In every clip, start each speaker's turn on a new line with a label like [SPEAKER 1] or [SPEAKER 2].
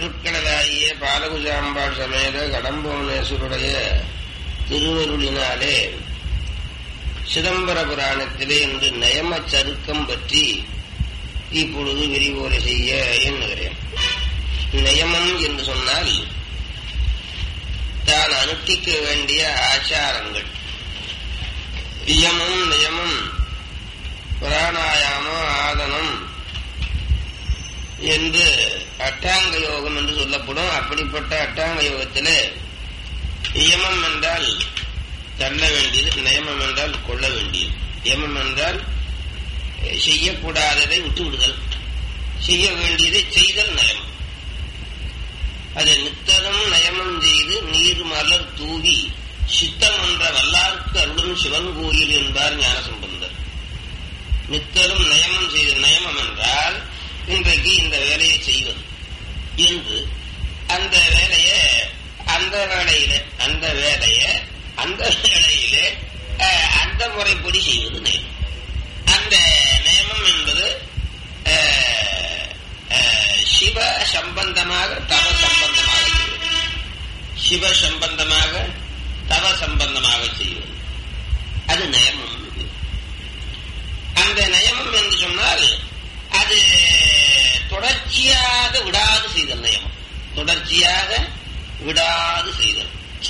[SPEAKER 1] அருட்கடலாகிய பாலகுஜாம்பாள் சமேத கடம்பவனேஸ்வருடைய திருவருளினாலே சிதம்பர புராணத்திலே இன்று நயம சருக்கம் பற்றி இப்பொழுது விரிவுரை செய்ய எண்ணுகிறேன் நயமம் என்று சொன்னால் தான் அனுஷ்டிக்க வேண்டிய ஆச்சாரங்கள் இயமும் நியமும் பிராணாயாமம் ஆதனம் என்று அட்டாங்க யோகம் என்று சொல்லப்படும் அப்படிப்பட்ட அட்டாங்க யோகத்திலே இயமம் என்றால் தள்ள வேண்டியது நியமம் என்றால் கொள்ள வேண்டியது யமம் என்றால் செய்யக்கூடாததை விட்டு விடுதல் செய்ய வேண்டியதை செய்தல் நயமம் அது நித்தரும் நயமம் செய்து நீர் மலர் தூவி சித்தம் என்ற வல்லார்க்கு அருளும் சிவன் கோயில் என்பார் ஞானசம்பந்தர் நித்தரும் நயமம் செய்த நயமம் என்றால் இன்றைக்கு இந்த வேலையை செய்வது என்று அந்த வேலையை அந்த வேலையில அந்த வேலையை அந்த வேலையிலே அந்த முறைப்படி செய்வது நியமம் அந்த நியமம் என்பது சிவ சம்பந்தமாக தவ சம்பந்தமாக செய்வது சிவ சம்பந்தமாக தவ சம்பந்தமாக செய்வது அது நயமம் அந்த நயமம் என்று சொன்னால் அது தொடர்ச்சியாக விடாது செய்தல் நயமம் தொடர்ச்சியாக விடாது செய்தல்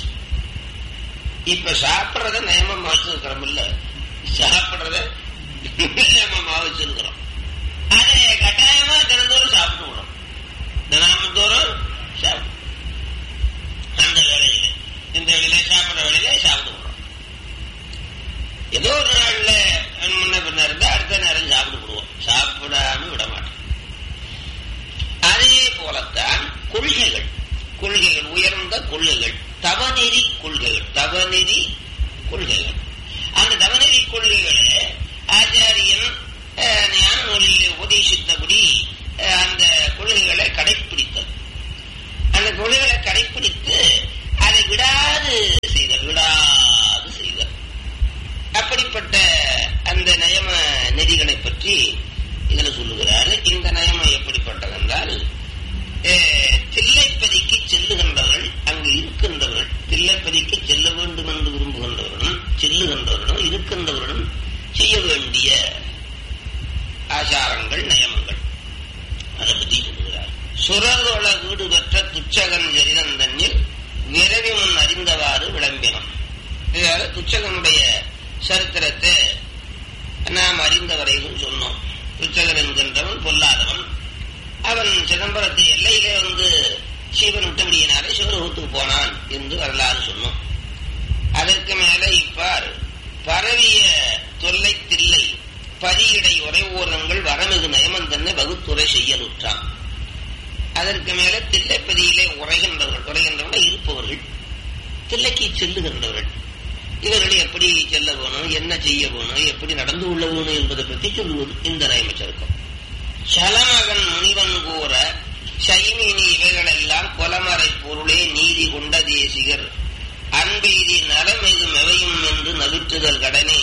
[SPEAKER 1] இப்ப சாப்பிடுறத நயமமா வச்சிருக்கிறோம் இல்ல சாப்பிடுறத நியமமா வச்சிருக்கிறோம் அதை கட்டாயமா தினந்தோறும் சாப்பிட்டு விடும் தினந்தோறும் சாப்பிடும் அந்த வேலையில இந்த வேலையில சாப்பிடுற வேலையில சாப்பிட்டு விடுறோம் ஏதோ ஒரு நாள்ல முன்ன பின்ன இருந்தா அடுத்த நேரம் சாப்பிட்டு விடுவோம் சாப்பிடாம விட மாட்டோம் அதே போலத்தான் கொள்கைகள் கொள்கைகள் உயர்ந்த கொள்கைகள் தவநெறி கொள்கைகள் தவநெறி கொள்கைகள் அந்த தவநெறி கொள்கைகளை ஆச்சாரியன் ஞான நூலில் உபதேசித்தபடி அந்த கொள்கைகளை கடைப்பிடித்தல் அந்த கொள்கைகளை கடைப்பிடித்து அதை விடாது செய்தல் விடாது செய்தல் அப்படிப்பட்ட அந்த நயம நெறிகளை பற்றி இதுல சொல்லுகிறார் இந்த நயமம் எப்படிப்பட்டது என்றால் தில்லைப்பதிக்கு செல்லுகின்றவர்கள் அங்கு இருக்கின்றவர்கள் தில்லைப்பதிக்கு செல்ல வேண்டும் என்று விரும்புகின்றவர்களும் செல்லுகின்றவர்களும் இருக்கின்றவர்களும் செய்ய வேண்டிய ஆச்சாரங்கள் நயமங்கள் அதை பற்றி சொல்லுகிறார் சுரதோள வீடு பெற்ற துச்சகன் ஜரிதன் தன்னில் விரவி முன் அறிந்தவாறு விளம்பினம் இதால துச்சகனுடைய சரித்திரத்தை நாம் அறிந்தவரையும் சொன்னோம் துச்சகன் என்கின்றவன் பொல்லாதவன் அவன் சிதம்பரத்து எல்லையிலே வந்து சிவன் விட்டபடியினாலே சிவலோகத்துக்கு போனான் என்று வரலாறு சொன்னோம் அதற்கு மேல இப்பார் பரவிய தொல்லை தில்லை பரியடை உறைவோரங்கள் வரமிகு நயமன் தன்னை வகுத்துறை செய்யலுற்றான் அதற்கு மேல தில்லைப்பதியிலே உரைகின்றவர்கள் உரைகின்றவர்கள் இருப்பவர்கள் தில்லைக்கு செல்லுகின்றவர்கள் இவர்கள் எப்படி செல்ல வேணும் என்ன செய்ய வேணும் எப்படி நடந்து கொள்ள வேணும் என்பதை பற்றி சொல்லுவது இந்த நயமச்சருக்கம் சலமகன் முனிவன் கூற சைமினி இவைகளெல்லாம் கொலமறை பொருளே நீதி கொண்ட தேசிகர் அன்பெய்தி நலமெது மெவையும் என்று நவிற்றுதல் கடனே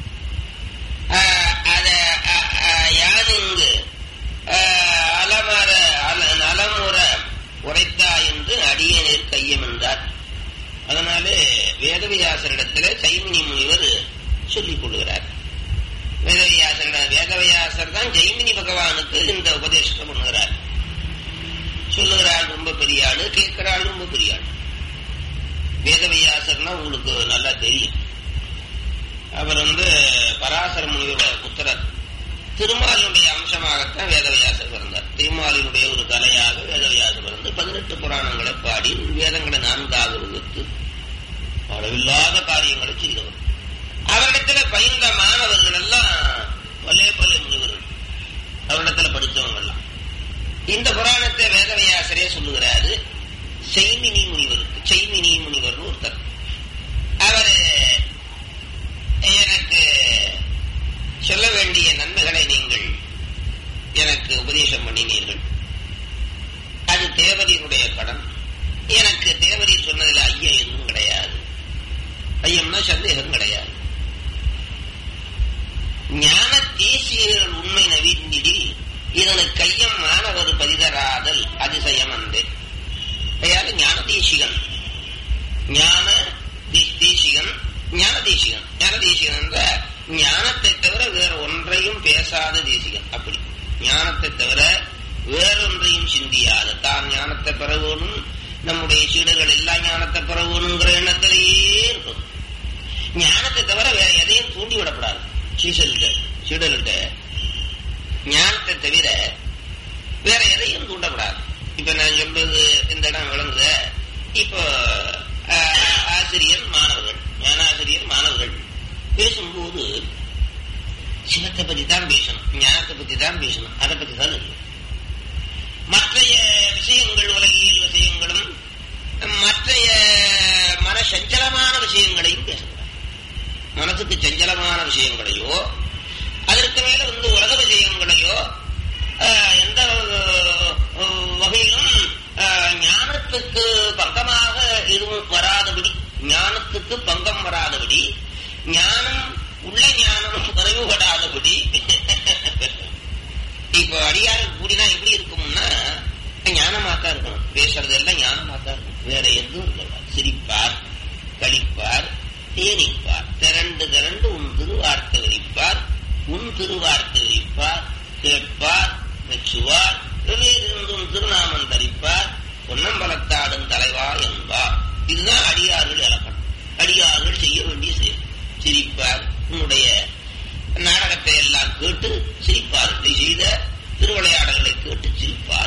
[SPEAKER 1] யானிங்கு அலமர நலமுற உரைத்தா என்று அடியநேர் கையம் என்றார் அதனாலே வேதவியாசரிடத்திலே சைமினி முனிவர் சொல்லிக் கொள்கிறார் வேதவியாசரிட வேதவியாசர் தான் ஜெய்மினி பகவானுக்கு இந்த உபதேசத்தை பண்ணுகிறார் சொல்லுகிற ஆள் ரொம்ப பெரிய ஆளு கேட்கிற ஆள் ரொம்ப பெரிய ஆள் வேதவியாசர்னா உங்களுக்கு நல்லா தெரியும் அவர் வந்து பராசர முனிவரோட புத்திரர் திருமாலினுடைய அம்சமாகத்தான் வேதவியாசர் பிறந்தார் திருமாலினுடைய ஒரு கலையாக வேதவியாசர் பிறந்து பதினெட்டு புராணங்களை பாடி வேதங்களை நான்காக வகுத்து அளவில்லாத காரியங்களை செய்தவர் அவரிடத்துல பயின்ற மாணவர்கள் எல்லாம் பல்லே பல்லே முனிவர்கள் அவரிடத்துல படித்தவங்க எல்லாம் இந்த புராணத்தை வேதவியாசரே சொல்லுகிறாரு செய்மினி முனிவருக்கு செய்மினி முனிவர் ஒருத்தர் அவர் எனக்கு சொல்ல வேண்டிய நன்மைகளை நீங்கள் எனக்கு உபதேசம் பண்ணினீர்கள் அது தேவரினுடைய கடன் எனக்கு தேவரீர் சொன்னதில் ஐயம் எதுவும் கிடையாது ஐயம்னா சந்தேகம் கிடையாது ஞான தேசியர்கள் உண்மை நவீந்திடில் இதனை கையம் மாணவர் பதிதராதல் அதிசயம் அன்றே தேசிகன் ஞான தே- தேசிகன் ஞான தேசிகன் ஞான தேசிகன் என்ற ஞானத்தை தவிர வேற ஒன்றையும் பேசாத தேசிகன் அப்படி ஞானத்தை தவிர வேறொன்றையும் சிந்தியாத தான் ஞானத்தை பெற வேணும் நம்முடைய சீடர்கள் எல்லாம் ஞானத்தை பெற வேணுங்கிற எண்ணத்திலேயே இருக்கும் ஞானத்தை தவிர வேற எதையும் தூண்டி விடப்படாது சீசல்கிட்ட சீடர்கிட்ட ஞானத்தை தவிர வேற எதையும் தூண்டப்படாது இப்ப நான் சொல்றது இந்த இடம் விளங்குத இப்போ ஆஹ், ஆசிரியர் மாணவர்கள் ஞானாசிரியர் மாணவர்கள் பேசும்போது சிவத்தை பத்தி தான் பேசணும் ஞானத்தை பத்தி தான் பேசணும் அதை பத்தி தான் இல்லை மற்றைய விஷயங்கள் உலகியல் விஷயங்களும் மற்றைய மன சஞ்சலமான விஷயங்களையும் பேசக்கூடாது மனசுக்கு சஞ்சலமான விஷயங்களையோ அதற்கு மேல வந்து உலக விஷயங்களையோ ஆஹ், எந்த ஆஹ், வகையிலும் ஆஹ், ஞானத்துக்கு பங்கமாக எதுவும் வராதபடி ஞானத்துக்கு பங்கம் வராதபடி ஞானம் உள்ள ஞானம் குறைவுபடாதபடி இப்போ அடியாருக்கு கூடினா எப்படி இருக்கும்னா ஞானமாத்தான் இருக்கணும் பேசுறது எல்லாம் ஞானமாத்தான் இருக்கும் வேற எதுவும் இருக்கக்கூடாது சிரிப்பார் கழிப்பார் தேனிப்பார் திரண்டு திரண்டு உன் திருவார்த்தை விரிப்பார் உன் திருவார்த்தை விரிப்பார் கேட்பார் மெச்சுவார் வெளியிருந்தும் திருநாமம் தரிப்பார் பொன்னம்பலத்தாடும் தலைவா என்பார் இதுதான் அடியார்கள் இலக்கணம் அடியார்கள் செய்ய வேண்டிய செயல் சிரிப்பார் உன்னுடைய நாடகத்தை எல்லாம் கேட்டு சிரிப்பார் நீ செய்த திருவிளையாடல்களை கேட்டு சிரிப்பார்